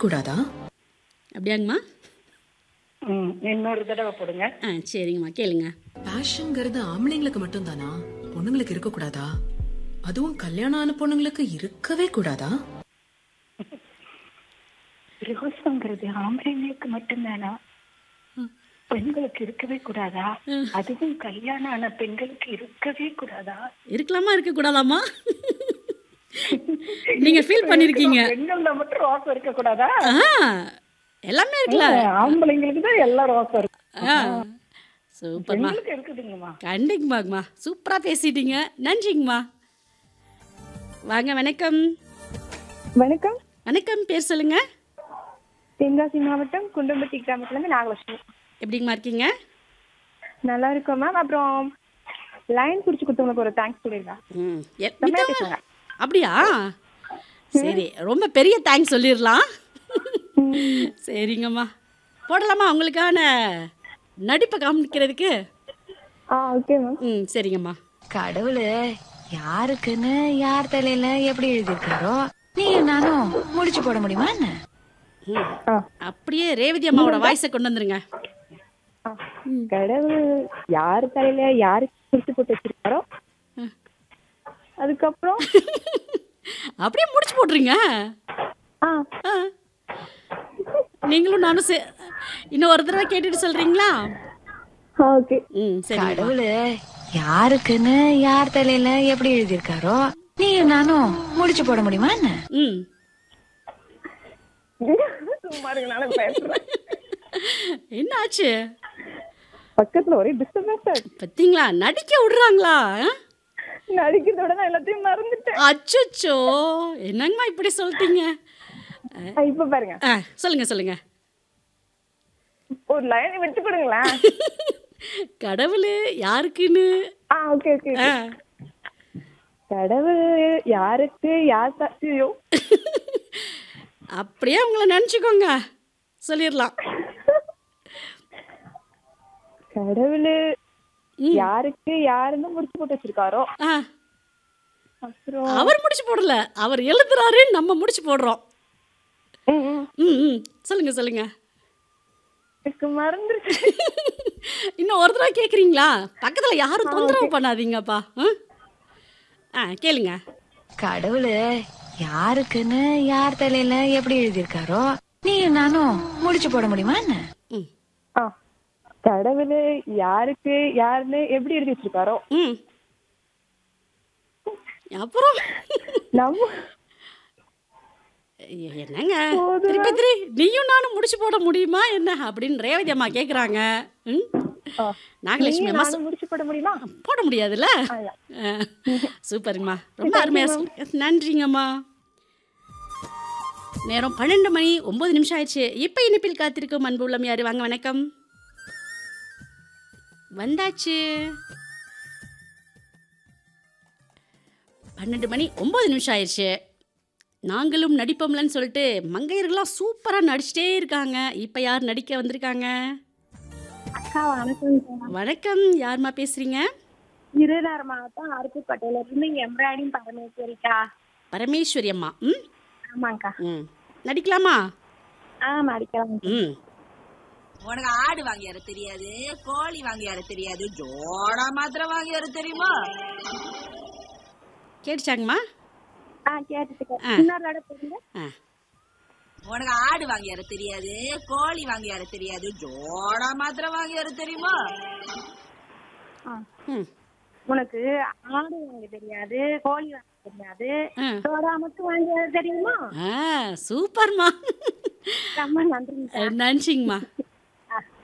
கூடாதா அப்படியாங்கம்மா ம் இன்னொரு தடவை போடுங்க ஆ சரிங்கம்மா கேளுங்க பேஷன்ங்கிறது ஆம்பளைங்களுக்கு மட்டும் தானா பொண்ணுங்களுக்கு இருக்க கூடாதா அதுவும் கல்யாணம் ஆன பொண்ணுங்களுக்கு இருக்கவே கூடாதா ரோசங்கிறது ஆம்பளைங்களுக்கு மட்டும்தானா பெண்களுக்கு இருக்கவே கூடாதா அதுவும் கல்யாணம் ஆன பெண்களுக்கு இருக்கவே கூடாதா இருக்கலாமா இருக்க கூடாதாம்மா நீங்க ஃபீல் பண்ணிருக்கீங்க பெண்கள்ல மட்டும் ரோசம் இருக்க கூடாதா ஆ எல்லாமே இருக்குல்ல ஆம்பளைங்களுக்கு தான் எல்லா ரோசம் இருக்கு ஆ சூப்பர்மா பெண்களுக்கு இருக்குதுங்கம்மா கண்டிங்கம்மாங்கம்மா சூப்பரா பேசிட்டீங்க நன்றிங்கம்மா வாங்க வணக்கம் வணக்கம் வணக்கம் பேர் சொல்லுங்க தென்காசி மாவட்டம் குண்டம்பட்டி கிராமத்துல இருந்து நாகலட்சுமி எப்படிங்கம்மா இருக்கீங்க நல்லா இருக்கோம் மேம் அப்புறம் லைன் பிடிச்சி கொடுத்தவங்களுக்கு ஒரு தேங்க்ஸ் சொல்லிருக்கா ம் எ- செம்மையா மித்தவங்க- பேசுவாங்க. அப்படியா சரி ரொம்ப பெரிய தேங்க்ஸ் சொல்லிடலாம் சரிங்கம்மா போடலாமா உங்களுக்கான நடிப்பை காமிக்கிறதுக்கு ஆ ஓகே மேம் ம் சரிங்கம்மா கடவுளு யாருக்குன்னு யார் தலையில எப்படி எழுதியிருக்காரோ நீ நானும் முடிச்சு போட முடியுமா என்ன ம் ஆ அப்படியே ரேவதி அம்மாவோட வாய்ஸை கொண்டு வந்துருங்க ஆ. கடவுள் யார் தலையில யாருக்கு குறிச்சு போட்டு வச்சிருக்காரோ அதுக்கப்புறம் அப்படியே முடிச்சு போட்டுருங்க ஆ ஆ. நீங்களும் நானும் சே இன்னும் ஒரு தடவை கேட்டுட்டு சொல்றீங்களா ஓகே ம் சரி கடவுளு யாருக்குன்னு யார் தலையில எப்படி எழுதியிருக்காரோ நீ நானும் முடிச்சு போட முடியுமா என்ன ம் சும்மா இருங்க நானும் பேசுறேன் என்ன ஆச்சு பக்கத்துல ஒரே டிஸ்டர்பன்ஸ் பார்த்தீங்களா நடிக்க விடுறாங்களா ஆ? நடிக்கிறதோட நான் எல்லாத்தையும் மறந்துட்டேன் அச்சச்சோ என்னங்கம்மா இப்படி சொல்லிட்டீங்க ஆ, இப்ப பாருங்க ஆ சொல்லுங்க சொல்லுங்க ஒரு லைன் விட்டு கொடுங்களேன் கடவுள் யாருக்குன்னு ஆ ஓகே ஓகே ஆ. கடவுள் யாருக்கு யார் த- ஐயோ அப்படியே உங்களை நினச்சிக்கோங்க சொல்லிடலாம் கடவுள் ம். யாருக்கு யாருன்னு முடிச்சு போட்டு வச்சிருக்காரோ ஆ அப்புறம் அவர் முடிச்சு போடல அவர் எழுதுறாரு நம்ம முடிச்சு போடுறோம் ம், ம். ம் ம் சொல்லுங்க சொல்லுங்க எனக்கு மறந்துருச்சு இன்னும் ஒரு தடவை கேட்குறீங்களா பக்கத்தில் யாரும் தொந்தரவு பண்ணாதீங்கப்பா ஆ? ஆ கேளுங்க கடவுளு யாருக்குன்னு யார் தலையில எப்படி எழுதியிருக்காரோ நீ நானும் முடிச்சு போட முடியுமா என்ன ம் ஆ கடவுள் யாருக்கு யாருன்னு எப்படி எழுதி வச்சிருக்காரோ ம் அப்புறம் நம்ம என்னங்க திருப்பி திரு நீயும் நானும் முடிச்சு போட முடியுமா என்ன அப்படின்னு ரேவதி அம்மா கேட்குறாங்க ம் ஆ. நாகலட்சுமி நீ அம்மா நானும் முடிச்சு போட முடியுமா போட முடியாதுல்ல ஆயா. ஆ, சூப்பருங்கம்மா ரொம்ப அருமையாக சொல் நன்றிங்கம்மா நேரம் பன்னெண்டு மணி ஒம்பது நிமிஷம் ஆயிடுச்சு இப்போ இனிப்பில் காத்திருக்கும் அன்பு உள்ளம் யாரு வாங்க வணக்கம் வந்தாச்சு பன்னெண்டு மணி ஒம்பது நிமிஷம் ஆயிடுச்சு நாங்களும் நடிப்போம்லன்னு சொல்லிட்டு மங்கையர்கள்லாம் சூப்பராக நடிச்சிட்டே இருக்காங்க இப்போ யார் நடிக்க வந்திருக்காங்க அக்கா வணக்கம் வணக்கம் யாரும்மா பேசுகிறீங்க இருதார் மாவட்டம் அருப்புக்கோட்டையில இருந்து எம்ப்ராய்டிங் பரமேஸ்வரிக்கா பரமேஸ்வரி அம்மா ம் ஆமாக்கா ம் நடிக்கலாமா ஆ நடிக்கலாம் ம் உனக்கு ஆடு வாங்கியார தெரியாது கோழி வாங்கியார தெரியாது ஜோடா மாத்திரம் வாங்கியார தெரியுமா கேட்டுச்சாங்கம்மா ஆ கேட்டுட்டு ஆ. இன்னொரு தடவை போடுங்க ஆ உனக்கு ஆடு வாங்கியார தெரியாது கோழி வாங்கியார தெரியாது ஜோடா மாத்திரம் வாங்கியார தெரியுமா ஆ. ம் உனக்கு ஆடு வாங்க தெரியாது கோழி வாங்க தெரியாது ஆ. சோடா மட்டும் வாங்க தெரியுமா ஆ சூப்பர்மா ரொம்ப நன்றி நன்றிங்கம்மா